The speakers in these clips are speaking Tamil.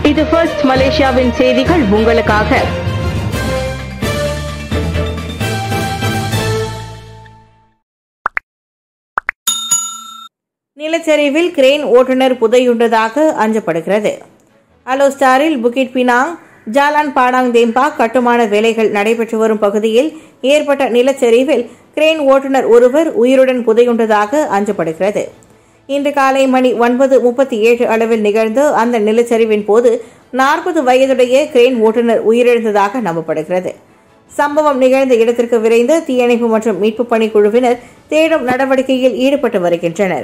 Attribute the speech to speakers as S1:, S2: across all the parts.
S1: இது ஃபர்ஸ்ட் மலேசியாவின் செய்திகள் உங்களுக்காக
S2: நிலச்சரிவில் கிரேன் ஓட்டுநர் புதையுண்டதாக அஞ்சப்படுகிறது அலோஸ்டாரில் Bukit Pinang Jalan Padang Temba கட்டுமான வேலைகள் நடைபெற்று வரும் பகுதியில் ஏற்பட்ட நிலச்சரிவில் கிரேன் ஓட்டுநர் ஒருவர் உயிருடன் புதையுண்டதாக அஞ்சப்படுகிறது இன்று காலை மணி ஒன்பது முப்பத்தி ஏழு அளவில் நிகழ்ந்த அந்த நிலச்சரிவின் போது நாற்பது வயதுடைய கிரேன் ஓட்டுநர் உயிரிழந்ததாக நம்பப்படுகிறது சம்பவம் நிகழ்ந்த இடத்திற்கு விரைந்த தீயணைப்பு மற்றும் மீட்புப் பணி குழுவினர் தேடும் நடவடிக்கையில் ஈடுபட்டு வருகின்றனர்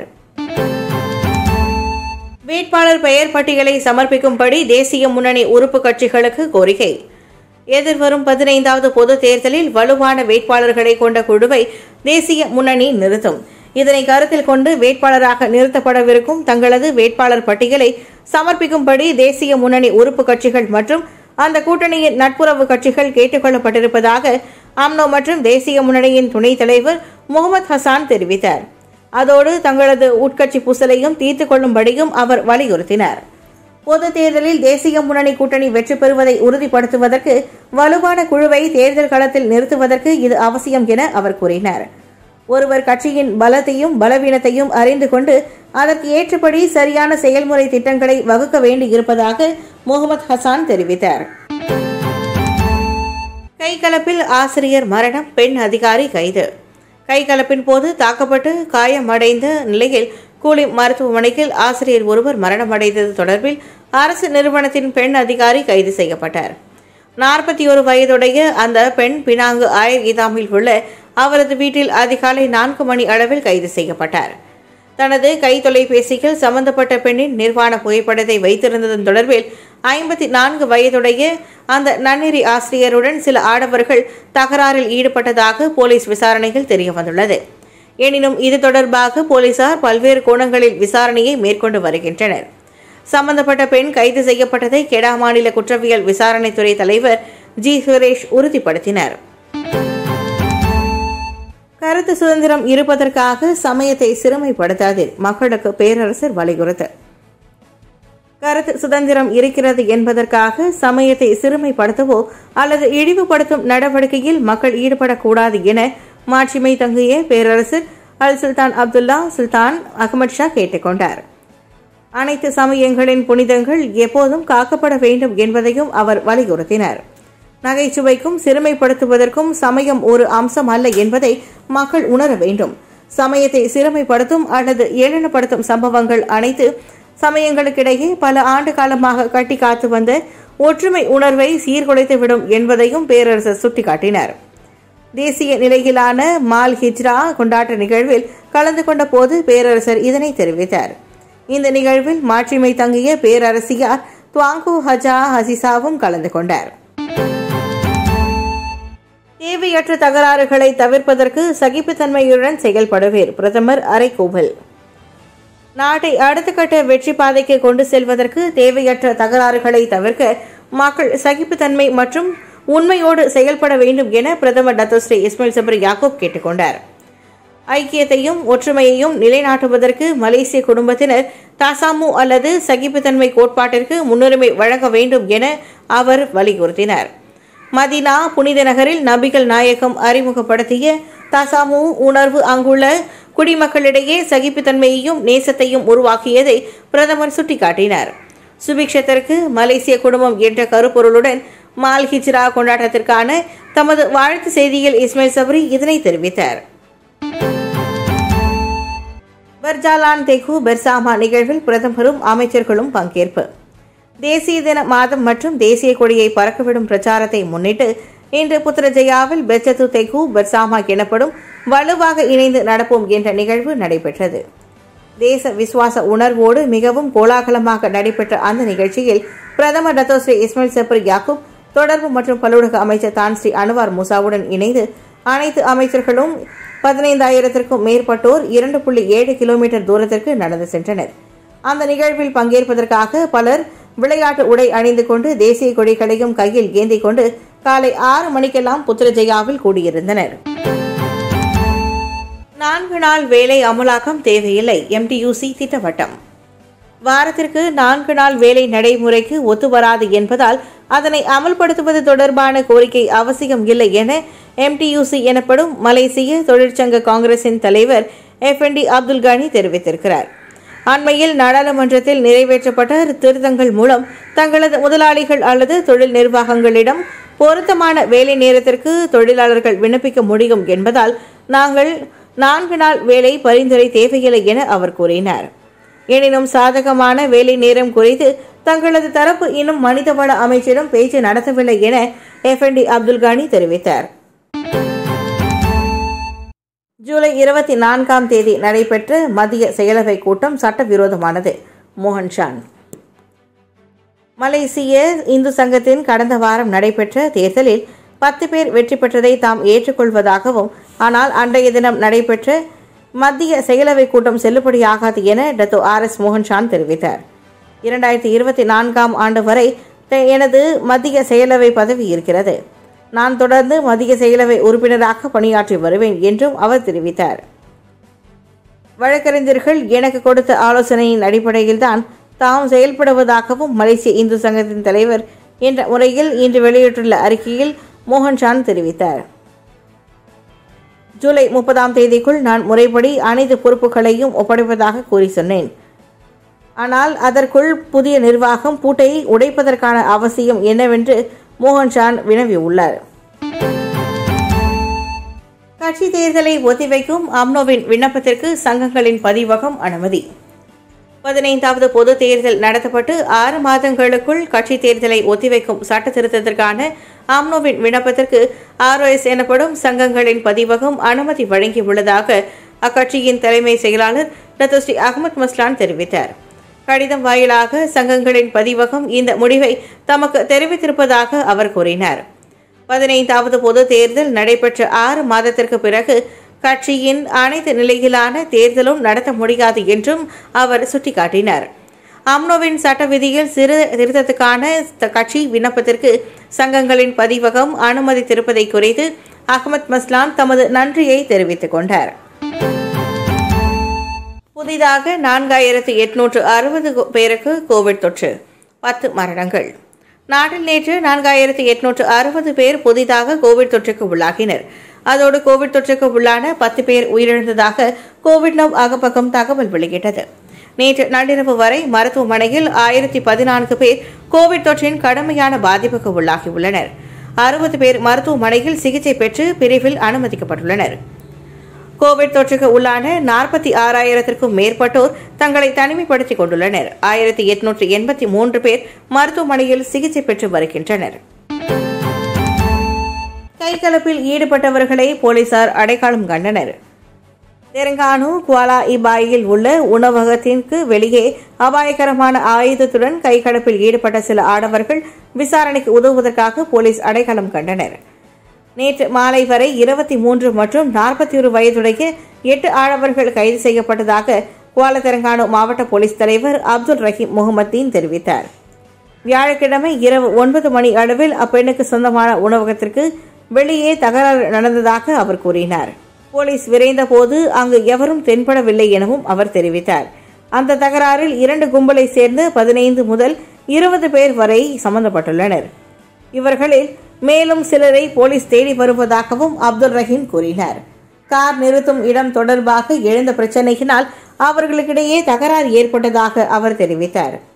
S2: வேட்பாளர் பெயர் பட்டியலை சமர்ப்பிக்கும்படி தேசிய முன்னணி உறுப்பு கட்சிகளுக்கு கோரிக்கை எதிர்வரும் பதினைந்தாவது பொது தேர்தலில் வலுவான வேட்பாளர்களை கொண்ட குழுவை தேசிய முன்னணி நிறுத்தும் இதனை கருத்தில் கொண்டு வேட்பாளராக நிறுத்தப்படவிருக்கும் தங்களது வேட்பாளர் பட்டியலை சமர்ப்பிக்கும்படி தேசிய முன்னணி உறுப்பு கட்சிகள் மற்றும் அந்த கூட்டணியின் நட்புறவு கட்சிகள் கேட்டுக் கொள்ளப்பட்டிருப்பதாக அம்னோ மற்றும் தேசிய முன்னணியின் துணைத் தலைவர் முகமது ஹசான் தெரிவித்தார் அதோடு தங்களது உட்கட்சி பூசலையும் தீர்த்துக் கொள்ளும்படியும் அவர் வலியுறுத்தினார் பொது தேர்தலில் தேசிய முன்னணி கூட்டணி வெற்றி பெறுவதை உறுதிப்படுத்துவதற்கு வலுவான குழுவை தேர்தல் களத்தில் நிறுத்துவதற்கு இது அவசியம் என அவர் கூறினார் ஒருவர் கட்சியின் பலத்தையும் பலவீனத்தையும் அறிந்து கொண்டு அதற்கு ஏற்றபடி சரியான செயல்முறை திட்டங்களை வகுக்க வேண்டியிருப்பதாக முகமது ஹசான் தெரிவித்தார் கைகலப்பில் ஆசிரியர் மரணம் பெண் அதிகாரி கைது கைகலப்பின் போது தாக்கப்பட்டு காயமடைந்த நிலையில் கூலி மருத்துவமனையில் ஆசிரியர் ஒருவர் மரணமடைந்தது தொடர்பில் அரசு நிறுவனத்தின் பெண் அதிகாரி கைது செய்யப்பட்டார் நாற்பத்தி ஒரு வயதுடைய அந்த பெண் பினாங்கு ஆயர் இதாமில் உள்ள அவரது வீட்டில் அதிகாலை நான்கு மணி அளவில் கைது செய்யப்பட்டார் தனது கை தொலைபேசியில் சம்பந்தப்பட்ட பெண்ணின் நிர்வாண புகைப்படத்தை வைத்திருந்ததன் தொடர்பில் ஐம்பத்தி நான்கு வயதுடைய அந்த நன்னெறி ஆசிரியருடன் சில ஆடவர்கள் தகராறில் ஈடுபட்டதாக போலீஸ் விசாரணையில் தெரியவந்துள்ளது எனினும் இது தொடர்பாக போலீசார் பல்வேறு கோணங்களில் விசாரணையை மேற்கொண்டு வருகின்றனர் சம்பந்தப்பட்ட பெண் கைது செய்யப்பட்டதை கெடா மாநில குற்றவியல் விசாரணைத்துறை தலைவர் ஜி சுரேஷ் உறுதிப்படுத்தினார் கருத்து சுதந்திரம் இருப்பதற்காக சமயத்தை சிறுமைப்படுத்தாதீர் மக்களுக்கு பேரரசர் வலியுறுத்தல் கருத்து சுதந்திரம் இருக்கிறது என்பதற்காக சமயத்தை சிறுமைப்படுத்தவோ அல்லது இழிவுபடுத்தும் நடவடிக்கையில் மக்கள் ஈடுபடக்கூடாது என மாட்சிமை தங்கிய பேரரசர் அல் சுல்தான் அப்துல்லா சுல்தான் அகமது ஷா கேட்டுக்கொண்டார் அனைத்து சமயங்களின் புனிதங்கள் எப்போதும் காக்கப்பட வேண்டும் என்பதையும் அவர் வலியுறுத்தினார் நகைச்சுவைக்கும் சிறுமைப்படுத்துவதற்கும் சமயம் ஒரு அம்சம் அல்ல என்பதை மக்கள் உணர வேண்டும் சமயத்தை சிறுமைப்படுத்தும் அல்லது ஏளனப்படுத்தும் சம்பவங்கள் அனைத்து சமயங்களுக்கிடையே பல ஆண்டு காலமாக கட்டி காத்து வந்த ஒற்றுமை உணர்வை சீர்குலைத்துவிடும் என்பதையும் பேரரசர் சுட்டிக்காட்டினார் தேசிய நிலையிலான மால் ஹிஜ்ரா கொண்டாட்ட நிகழ்வில் கலந்து கொண்ட போது பேரரசர் இதனை தெரிவித்தார் இந்த நிகழ்வில் மாட்சிமை தங்கிய பேரரசியார் துவாங்கு ஹஜா ஹசிசாவும் கலந்து கொண்டார் தேவையற்ற தகராறுகளை தவிர்ப்பதற்கு சகிப்புத்தன்மையுடன் செயல்படுவீர் பிரதமர் அரைக்கூவல் நாட்டை அடுத்த கட்ட வெற்றி பாதைக்கு கொண்டு செல்வதற்கு தேவையற்ற தகராறுகளை தவிர்க்க மக்கள் சகிப்புத்தன்மை மற்றும் உண்மையோடு செயல்பட வேண்டும் என பிரதமர் டத்தோஸ்ரீ இஸ்மாயில் சபரி யாக்கூப் கேட்டுக்கொண்டார் ஐக்கியத்தையும் ஒற்றுமையையும் நிலைநாட்டுவதற்கு மலேசிய குடும்பத்தினர் தாசாமு அல்லது சகிப்புத்தன்மை கோட்பாட்டிற்கு முன்னுரிமை வழங்க வேண்டும் என அவர் வலியுறுத்தினார் மதினா புனித நகரில் நபிகள் நாயகம் அறிமுகப்படுத்திய தசாமு உணர்வு அங்குள்ள குடிமக்களிடையே சகிப்புத்தன்மையையும் நேசத்தையும் உருவாக்கியதை பிரதமர் சுட்டிக்காட்டினார் சுபிக்ஷத்திற்கு மலேசிய குடும்பம் என்ற கருப்பொருளுடன் மால் ஹிஜ்ரா கொண்டாட்டத்திற்கான தமது வாழ்த்து செய்தியில் இஸ்மாயில் சபரி இதனை தெரிவித்தார் பர்ஜாலான் தெகு பெர்சாமா நிகழ்வில் பிரதமரும் அமைச்சர்களும் பங்கேற்பு தேசிய தின மாதம் மற்றும் தேசிய கொடியை பறக்கவிடும் பிரச்சாரத்தை முன்னிட்டு இன்று புத்திரஜயாவில் பெச்சத்து தெகு பெர்சாமா எனப்படும் வலுவாக இணைந்து நடப்போம் என்ற நிகழ்வு நடைபெற்றது தேச விசுவாச உணர்வோடு மிகவும் கோலாகலமாக நடைபெற்ற அந்த நிகழ்ச்சியில் பிரதமர் டத்தோஸ்ரீ இஸ்மாயில் சப்பர் யாக்கூப் தொடர்பு மற்றும் பல்லுலக அமைச்சர் தான் ஸ்ரீ அனுவார் முசாவுடன் இணைந்து அனைத்து அமைச்சர்களும் பதினைந்தாயிரத்திற்கும் மேற்பட்டோர் இரண்டு புள்ளி ஏழு கிலோமீட்டர் தூரத்திற்கு நடந்து சென்றனர் அந்த நிகழ்வில் பங்கேற்பதற்காக பலர் விளையாட்டு உடை அணிந்து கொண்டு தேசிய கொடிகளையும் கையில் ஏந்திக் கொண்டு காலை ஆறு மணிக்கெல்லாம் புத்திரஜயாவில் கூடியிருந்தனர் நான்கு நாள் வேலை அமலாக்கம் தேவையில்லை எம்டியூசி திட்டவட்டம் வாரத்திற்கு நான்கு நாள் வேலை நடைமுறைக்கு ஒத்து வராது என்பதால் அதனை அமல்படுத்துவது தொடர்பான கோரிக்கை அவசியம் இல்லை என எம்டியூசி எனப்படும் மலேசிய தொழிற்சங்க காங்கிரசின் தலைவர் எஃப்என்டி அப்துல் கானி தெரிவித்திருக்கிறார் அண்மையில் நாடாளுமன்றத்தில் நிறைவேற்றப்பட்ட திருத்தங்கள் மூலம் தங்களது முதலாளிகள் அல்லது தொழில் நிர்வாகங்களிடம் பொருத்தமான வேலை நேரத்திற்கு தொழிலாளர்கள் விண்ணப்பிக்க முடியும் என்பதால் நாங்கள் நான்கு நாள் வேலை பரிந்துரை தேவையில்லை என அவர் கூறினார் எனினும் சாதகமான வேலை நேரம் குறித்து தங்களது தரப்பு இன்னும் மனிதவள அமைச்சிடம் பேச்சு நடத்தவில்லை என எஃப்என்டி அப்துல் கானி தெரிவித்தார் ஜூலை இருபத்தி நான்காம் தேதி நடைபெற்ற மத்திய செயலவை கூட்டம் சட்டவிரோதமானது மோகன் ஷான் மலேசிய இந்து சங்கத்தின் கடந்த வாரம் நடைபெற்ற தேர்தலில் பத்து பேர் வெற்றி பெற்றதை தாம் ஏற்றுக்கொள்வதாகவும் ஆனால் அன்றைய தினம் நடைபெற்ற மத்திய செயலவை கூட்டம் செல்லுபடியாகாது என டத்தோ ஆர் எஸ் மோகன் ஷான் தெரிவித்தார் இரண்டாயிரத்தி இருபத்தி நான்காம் ஆண்டு வரை த- எனது மத்திய செயலவை பதவி இருக்கிறது நான் தொடர்ந்து மத்திய செயலவை உறுப்பினராக பணியாற்றி வருவேன் என்றும் அவர் தெரிவித்தார் வழக்கறிஞர்கள் எனக்கு கொடுத்த ஆலோசனையின் அடிப்படையில்தான் தாம் செயல்படுவதாகவும் மலேசிய இந்து சங்கத்தின் தலைவர் என்ற முறையில் இன்று வெளியிட்டுள்ள அறிக்கையில் மோகன் ஷான் தெரிவித்தார் ஜூலை முப்பதாம் தேதிக்குள் நான் முறைப்படி அனைத்து பொறுப்புகளையும் ஒப்படைப்பதாக கூறி சொன்னேன் ஆனால் அதற்குள் புதிய நிர்வாகம் பூட்டை உடைப்பதற்கான அவசியம் என்னவென்று மோகன் ஷான் வினவியுள்ளார் கட்சி தேர்தலை ஒத்திவைக்கும் அம்னோவின் விண்ணப்பத்திற்கு சங்கங்களின் பதிவகம் அனுமதி பதினைந்தாவது பொது தேர்தல் நடத்தப்பட்டு ஆறு மாதங்களுக்குள் கட்சி தேர்தலை ஒத்திவைக்கும் சட்ட திருத்தத்திற்கான அம்னோவின் விண்ணப்பத்திற்கு ஆர்ஓஎஸ் எனப்படும் சங்கங்களின் பதிவகம் அனுமதி வழங்கியுள்ளதாக அக்கட்சியின் தலைமை செயலாளர் டத்து ஸ்ரீ அகமது மஸ்லான் தெரிவித்தார் கடிதம் வாயிலாக சங்கங்களின் பதிவகம் இந்த முடிவை தமக்கு தெரிவித்திருப்பதாக அவர் கூறினார் பதினைந்தாவது பொது தேர்தல் நடைபெற்ற ஆறு மாதத்திற்கு பிறகு கட்சியின் அனைத்து நிலையிலான தேர்தலும் நடத்த முடியாது என்றும் அவர் சுட்டிக்காட்டினார் அம்னோவின் சட்ட விதியில் சிறு திருத்தத்துக்கான த- கட்சி விண்ணப்பத்திற்கு சங்கங்களின் பதிவகம் அனுமதித்திருப்பதை குறித்து அகமத் மஸ்லான் தமது நன்றியை தெரிவித்துக் கொண்டார் புதிதாக நான்காயிரத்து எட்நூற்று அறுபது பேருக்கு கோவிட் தொற்று பத்து மரணங்கள் நாட்டில் நேற்று நான்காயிரத்து எட்நூற்று அறுபது பேர் புதிதாக கோவிட் தொற்றுக்கு உள்ளாகினர் அதோடு கோவிட் தொற்றுக்கு உள்ளான பத்து பேர் உயிரிழந்ததாக கோவிட் நவ் அகப்பக்கம் தகவல் வெளியிட்டது நேற்று நள்ளிரவு வரை மருத்துவமனையில் ஆயிரத்தி பதினான்கு பேர் கோவிட் தொற்றின் கடுமையான பாதிப்புக்கு உள்ளாகியுள்ளனர் அறுபது பேர் மருத்துவமனையில் சிகிச்சை பெற்று பிரிவில் அனுமதிக்கப்பட்டுள்ளனர் கோவிட் தொற்றுக்கு உள்ளான நாற்பத்தி ஆறாயிரத்திற்கும் மேற்பட்டோர் தங்களை தனிமைப்படுத்திக் கொண்டுள்ளனர் ஆயிரத்தி எட்நூற்று எண்பத்தி மூன்று பேர் மருத்துவமனையில் சிகிச்சை பெற்று வருகின்றனர் கைகலப்பில் ஈடுபட்டவர்களை போலீசார் அடையாளம் கண்டனர் தெலங்கானு குவாலா இபாயில் உள்ள உணவகத்திற்கு வெளியே அபாயகரமான ஆயுதத்துடன் கைகலப்பில் ஈடுபட்ட சில ஆடவர்கள் விசாரணைக்கு உதவுவதற்காக போலீஸ் அடையாளம் கண்டனர் நேற்று மாலை வரை இருபத்தி மூன்று மற்றும் நாற்பத்தி ஒரு வயதுடைய எட்டு ஆடவர்கள் கைது செய்யப்பட்டதாக குவால தெலங்கானு மாவட்ட போலீஸ் தலைவர் அப்துல் ரஹீம் முகமதீன் தெரிவித்தார் வியாழக்கிழமை இரவு ஒன்பது மணி அளவில் அப்பெண்ணுக்கு சொந்தமான உணவகத்திற்கு வெளியே தகராறு நடந்ததாக அவர் கூறினார் போலீஸ் விரைந்த போது அங்கு எவரும் தென்படவில்லை எனவும் அவர் தெரிவித்தார் அந்த தகராறில் இரண்டு கும்பலை சேர்ந்து பதினைந்து முதல் இருபது பேர் வரை சம்பந்தப்பட்டுள்ளனர் இவர்களில் மேலும் சிலரை போலீஸ் தேடி வருவதாகவும் அப்துல் ரஹீம் கூறினார் கார் நிறுத்தும் இடம் தொடர்பாக எழுந்த பிரச்சனையினால் அவர்களுக்கிடையே தகராறு ஏற்பட்டதாக அவர் தெரிவித்தார்